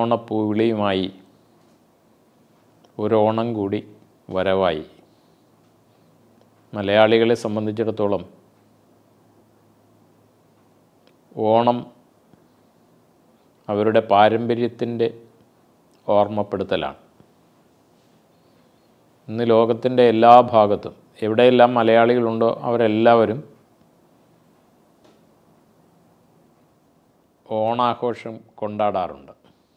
പൊന്നോണപ്പൂവിളിയുമായി ഒരോണം കൂടി വരവായി മലയാളികളെ സംബന്ധിച്ചിടത്തോളം ഓണം അവരുടെ പാരമ്പര്യത്തിൻ്റെ ഓർമ്മപ്പെടുത്തലാണ് ഇന്ന് ലോകത്തിൻ്റെ എല്ലാ ഭാഗത്തും എവിടെയെല്ലാം മലയാളികളുണ്ടോ അവരെല്ലാവരും ഓണാഘോഷം കൊണ്ടാടാറുണ്ട്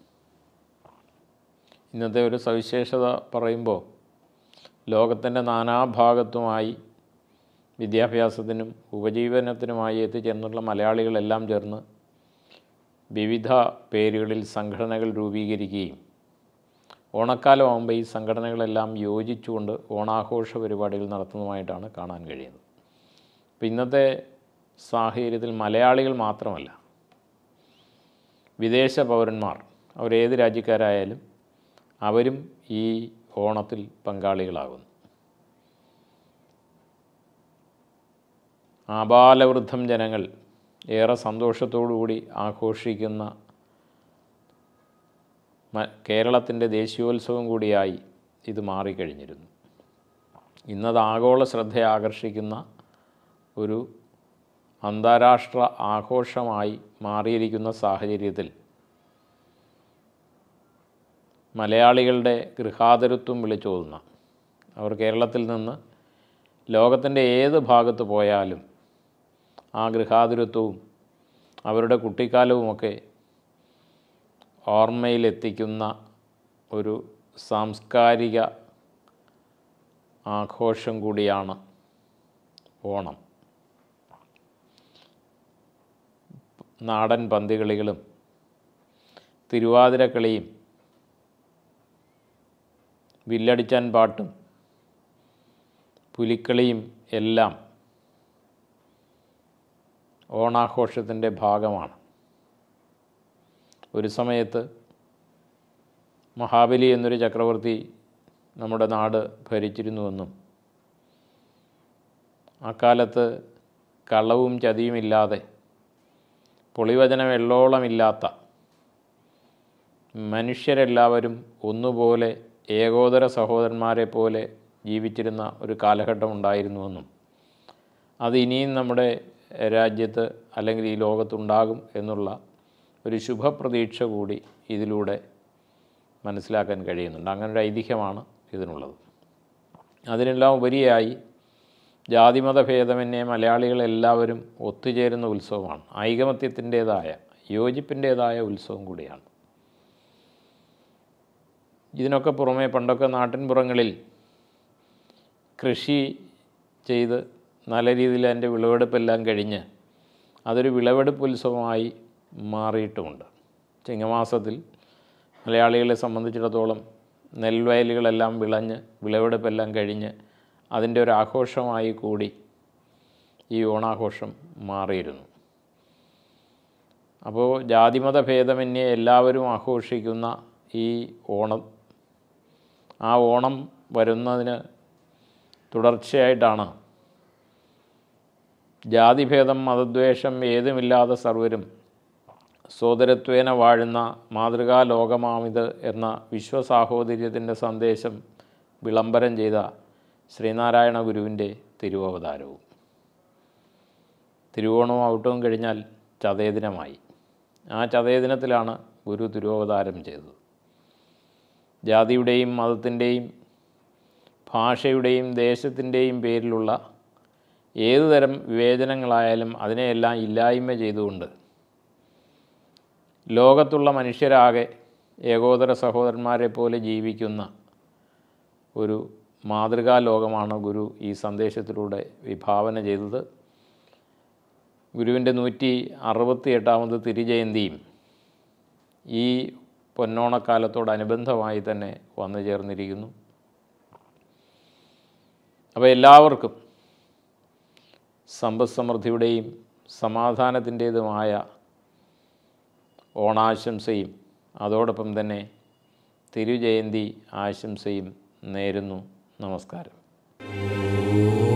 ഇന്നത്തെ ഒരു സവിശേഷത പറയുമ്പോൾ ലോകത്തിൻ്റെ നാനാഭാഗത്തുമായി വിദ്യാഭ്യാസത്തിനും ഉപജീവനത്തിനുമായി എത്തിച്ചേർന്നുള്ള മലയാളികളെല്ലാം ചേർന്ന് വിവിധ പേരുകളിൽ സംഘടനകൾ രൂപീകരിക്കുകയും ഓണക്കാലമാകുമ്പോൾ ഈ സംഘടനകളെല്ലാം യോജിച്ചുകൊണ്ട് ഓണാഘോഷ പരിപാടികൾ നടത്തുന്നതുമായിട്ടാണ് കാണാൻ കഴിയുന്നത് അപ്പം ഇന്നത്തെ സാഹചര്യത്തിൽ മലയാളികൾ മാത്രമല്ല വിദേശ പൗരന്മാർ അവരേത് രാജ്യക്കാരായാലും അവരും ഈ ഓണത്തിൽ പങ്കാളികളാകുന്നു ആബാലവൃദ്ധം ജനങ്ങൾ ഏറെ സന്തോഷത്തോടുകൂടി ആഘോഷിക്കുന്ന മ- കേരളത്തിൻ്റെ ദേശീയോത്സവം കൂടിയായി ഇത് മാറിക്കഴിഞ്ഞിരുന്നു ഇന്നത് ആഗോള ശ്രദ്ധ ആകർഷിക്കുന്ന ഒരു അന്താരാഷ്ട്ര ആഘോഷമായി മാറിയിരിക്കുന്ന സാഹചര്യത്തിൽ മലയാളികളുടെ ഗൃഹാതരത്വം വിളിച്ചോതുന്ന അവർ കേരളത്തിൽ നിന്ന് ലോകത്തിൻ്റെ ഏത് ഭാഗത്ത് പോയാലും ആ ഗൃഹാതുരത്വവും അവരുടെ കുട്ടിക്കാലവുമൊക്കെ ഓർമ്മയിലെത്തിക്കുന്ന ഒരു സാംസ്കാരിക ആഘോഷം കൂടിയാണ് ഓണം നാടൻ പന്തികളികളും തിരുവാതിരക്കളിയും വില്ലടിച്ചാൻ പാട്ടും പുലിക്കളിയും എല്ലാം ഓണാഘോഷത്തിൻ്റെ ഭാഗമാണ് ഒരു സമയത്ത് മഹാബലി എന്നൊരു ചക്രവർത്തി നമ്മുടെ നാട് ഭരിച്ചിരുന്നുവെന്നും അക്കാലത്ത് കളവും ചതിയുമില്ലാതെ പൊളിവചനം എള്ളോളമില്ലാത്ത മനുഷ്യരെല്ലാവരും ഒന്നുപോലെ ഏകോദര സഹോദരന്മാരെ പോലെ ജീവിച്ചിരുന്ന ഒരു കാലഘട്ടം ഉണ്ടായിരുന്നുവെന്നും അത് ഇനിയും നമ്മുടെ രാജ്യത്ത് അല്ലെങ്കിൽ ഈ ലോകത്തുണ്ടാകും എന്നുള്ള ഒരു ശുഭപ്രതീക്ഷ കൂടി ഇതിലൂടെ മനസ്സിലാക്കാൻ കഴിയുന്നുണ്ട് അങ്ങനെ ഒരു ഐതിഹ്യമാണ് ഇതിനുള്ളത് അതിനെല്ലാം ഉപരിയായി ജാതിമത ഭേദമന്യേ മലയാളികളെല്ലാവരും ഒത്തുചേരുന്ന ഉത്സവമാണ് ഐകമത്യത്തിൻ്റേതായ യോജിപ്പിൻ്റേതായ ഉത്സവം കൂടിയാണ് ഇതിനൊക്കെ പുറമെ പണ്ടൊക്കെ നാട്ടിൻപുറങ്ങളിൽ കൃഷി ചെയ്ത് നല്ല രീതിയിൽ അതിൻ്റെ വിളവെടുപ്പെല്ലാം കഴിഞ്ഞ് അതൊരു വിളവെടുപ്പ് ഉത്സവമായി മാറിയിട്ടുമുണ്ട് ചിങ്ങമാസത്തിൽ മലയാളികളെ സംബന്ധിച്ചിടത്തോളം നെൽവയലുകളെല്ലാം വിളഞ്ഞ് വിളവെടുപ്പെല്ലാം കഴിഞ്ഞ് അതിൻ്റെ ഒരു ആഘോഷമായി കൂടി ഈ ഓണാഘോഷം മാറിയിരുന്നു അപ്പോൾ ജാതിമത ഭേദമന്യേ എല്ലാവരും ആഘോഷിക്കുന്ന ഈ ഓണം ആ ഓണം വരുന്നതിന് തുടർച്ചയായിട്ടാണ് ജാതിഭേദം മതദ്വേഷം ഏതുമില്ലാതെ സർവരും സോദരത്വേന വാഴുന്ന മാതൃകാ ലോകമാമിത് എന്ന വിശ്വസാഹോദര്യത്തിൻ്റെ സന്ദേശം വിളംബരം ചെയ്ത ശ്രീനാരായണ ഗുരുവിൻ്റെ തിരുവവതാരവും തിരുവോണവും ഔട്ടവും കഴിഞ്ഞാൽ ചതയ ദിനമായി ആ ചതയ ദിനത്തിലാണ് ഗുരു തിരുവവതാരം ചെയ്തത് ജാതിയുടെയും മതത്തിൻ്റെയും ഭാഷയുടെയും ദേശത്തിൻ്റെയും പേരിലുള്ള ഏതു തരം വിവേചനങ്ങളായാലും അതിനെയെല്ലാം ഇല്ലായ്മ ചെയ്തുകൊണ്ട് ലോകത്തുള്ള മനുഷ്യരാകെ ഏകോദര സഹോദരന്മാരെ പോലെ ജീവിക്കുന്ന ഒരു മാതൃകാ ലോകമാണ് ഗുരു ഈ സന്ദേശത്തിലൂടെ വിഭാവന ചെയ്തത് ഗുരുവിൻ്റെ നൂറ്റി അറുപത്തി എട്ടാമത് തിരുജയന്തിയും ഈ പൊന്നോണക്കാലത്തോടനുബന്ധമായി തന്നെ വന്നു ചേർന്നിരിക്കുന്നു അപ്പോൾ എല്ലാവർക്കും സമ്പദ് സമൃദ്ധിയുടെയും സമാധാനത്തിൻ്റേതുമായ ഓണാശംസയും അതോടൊപ്പം തന്നെ തിരുജയന്തി ആശംസയും നേരുന്നു നമസ്കാരം